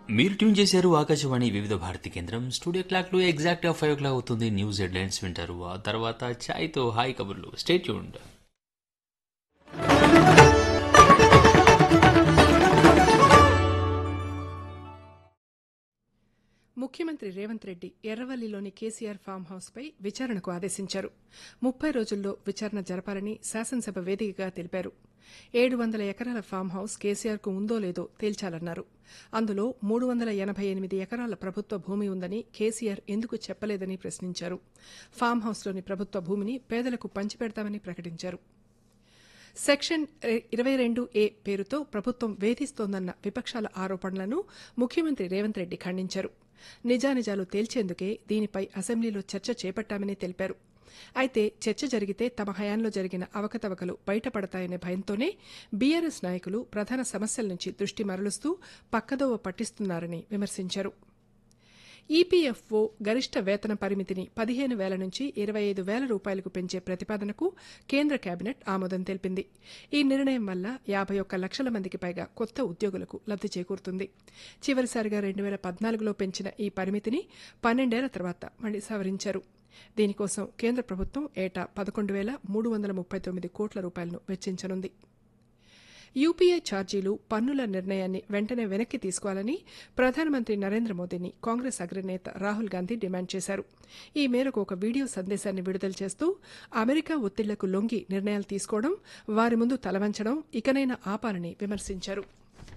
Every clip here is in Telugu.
మీరు ట్యూన్ చేశారు ఆకాశవాణి వివిధ భారతి కేంద్రం స్టూడియో క్లాక్లో ఎగ్జాక్ట్ ఫైవ్ ఓ క్లాక్ అవుతుంది న్యూస్ హెడ్లైన్స్ వింటారు ఆ తర్వాత ఛాయ్తో హాయ్ కబుర్లు స్టే ట్యూన్డ్ ముఖ్యమంత్రి రేవంత్ రెడ్డి ఎర్రవల్లిలోని కేసీఆర్ ఫామ్ హౌస్పై విచారణకు ఆదేశించారు ముప్పై రోజుల్లో విచారణ జరపాలని శాసనసభ వేదికగా తెలిపారు ఏడు వందల ఎకరాల ఫామ్ హౌస్ కేసీఆర్కు ఉందో లేదో తేల్చాలన్నారు అందులో మూడు వందల ఎనభై ఎనిమిది ఎకరాల ప్రభుత్వ భూమి ఉందని కేసీఆర్ ఎందుకు చెప్పలేదని ప్రశ్నించారు ఫామ్ హౌస్లోని ప్రభుత్వ భూమిని పేదలకు పంచిపెడతామని ప్రకటించారు సెక్షన్ ఇరవై రెండు ఏ పేరుతో ప్రభుత్వం వేధిస్తోందన్న విపక్షాల ఆరోపణలను ముఖ్యమంత్రి రేవంత్ రెడ్డి ఖండించారు నిజానిజాలు తేల్చేందుకే దీనిపై అసెంబ్లీలో చర్చ చేపట్టామని తెలిపారు అయితే చర్చ జరిగితే తమ హయాంలో జరిగిన అవకతవకలు బయటపడతాయనే భయంతోనే బీఆర్ఎస్ నాయకులు ప్రధాన సమస్యల నుంచి దృష్టి మరలుస్తూ పక్కదోవ పట్టిస్తున్నారని విమర్శించారు ఈపీఎఫ్ఓ గరిష్ట వేతన పరిమితిని పదిహేను వేల నుంచి ఇరవై ఐదు వేల రూపాయలకు పెంచే ప్రతిపాదనకు కేంద్ర కేబినెట్ ఆమోదం తెలిపింది ఈ నిర్ణయం వల్ల యాభై ఒక్క లక్షల మందికి పైగా కొత్త ఉద్యోగులకు లబ్ది చేకూరుతుంది చివరిసారిగా రెండు వేల పద్నాలుగులో పెంచిన ఈ పరిమితిని పన్నెండేళ్ల తర్వాత మళ్లీ సవరించారు దీనికోసం కేంద్ర ప్రభుత్వం ఏటా పదకొండు వేల మూడు వందల ముప్పై తొమ్మిది కోట్ల రూపాయలను వెచ్చించనుంది యూపీఐ ఛార్జీలు పన్నుల నిర్ణయాన్ని వెంటనే వెనక్కి తీసుకోవాలని ప్రధానమంత్రి నరేంద్ర మోదీని కాంగ్రెస్ అగ్రనేత రాహుల్ గాంధీ డిమాండ్ చేశారు ఈ మేరకు ఒక వీడియో సందేశాన్ని విడుదల చేస్తూ అమెరికా ఒత్తిళ్లకు లొంగి నిర్ణయాలు తీసుకోవడం వారి ముందు తలవంచడం ఇకనైనా ఆపాలని విమర్శించారు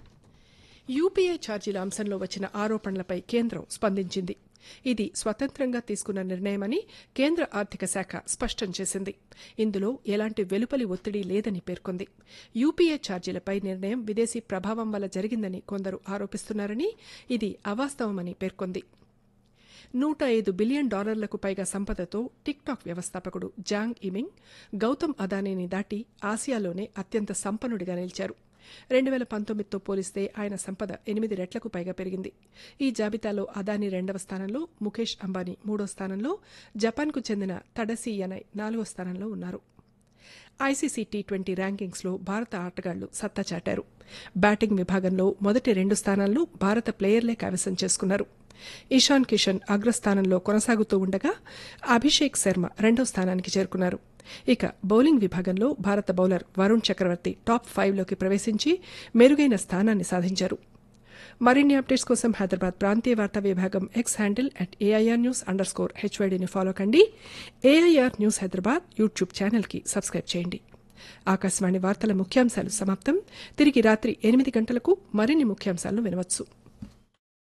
యూపీఐ ఛార్జీల అంశంలో వచ్చిన ఆరోపణలపై కేంద్రం స్పందించింది ఇది స్వతంత్రంగా తీసుకున్న నిర్ణయమని కేంద్ర ఆర్థిక శాఖ స్పష్టం చేసింది ఇందులో ఎలాంటి వెలుపలి ఒత్తిడి లేదని పేర్కొంది యూపీఏ ఛార్జీలపై నిర్ణయం విదేశీ ప్రభావం వల్ల జరిగిందని కొందరు ఆరోపిస్తున్నారని ఇది అవాస్తవమని పేర్కొంది నూట ఐదు బిలియన్ డాలర్లకు పైగా సంపదతో టిక్ టాక్ వ్యవస్థాపకుడు జాంగ్ ఇమింగ్ గౌతమ్ అదానీని దాటి ఆసియాలోనే అత్యంత సంపన్నుడిగా నిలిచారు రెండు వేల పంతొమ్మిదితో పోలిస్తే ఆయన సంపద ఎనిమిది రెట్లకు పైగా పెరిగింది ఈ జాబితాలో అదానీ రెండవ స్థానంలో ముఖేష్ అంబానీ మూడో స్థానంలో జపాన్కు చెందిన తడసి యనై నాలుగో స్థానంలో ఉన్నారు ఐసీసీ టీ ట్వంటీ ర్యాంకింగ్స్లో భారత ఆటగాళ్లు సత్తా చాటారు బ్యాటింగ్ విభాగంలో మొదటి రెండు స్థానాలను భారత ప్లేయర్లే కైవసం చేసుకున్నారు ఇషాన్ కిషన్ అగ్రస్థానంలో కొనసాగుతూ ఉండగా అభిషేక్ శర్మ రెండో స్థానానికి చేరుకున్నారు ఇక బౌలింగ్ విభాగంలో భారత బౌలర్ వరుణ్ చక్రవర్తి టాప్ ఫైవ్లోకి ప్రవేశించి మెరుగైన స్థానాన్ని సాధించారు మరిన్ని అప్డేట్స్ కోసం హైదరాబాద్ ప్రాంతీయ వార్తా విభాగం X handle at AIR news underscore స్కోర్ హెచ్వైడీని ఫాలో కండి ఏఐఆర్ న్యూస్ హైదరాబాద్ యూట్యూబ్ ఛానల్కి సబ్స్క్రైబ్ చేయండి ఆకాశవాణి వార్తల ముఖ్యాంశాలు సమాప్తం తిరిగి రాత్రి ఎనిమిది గంటలకు మరిన్ని ముఖ్యాంశాలను వినవచ్చు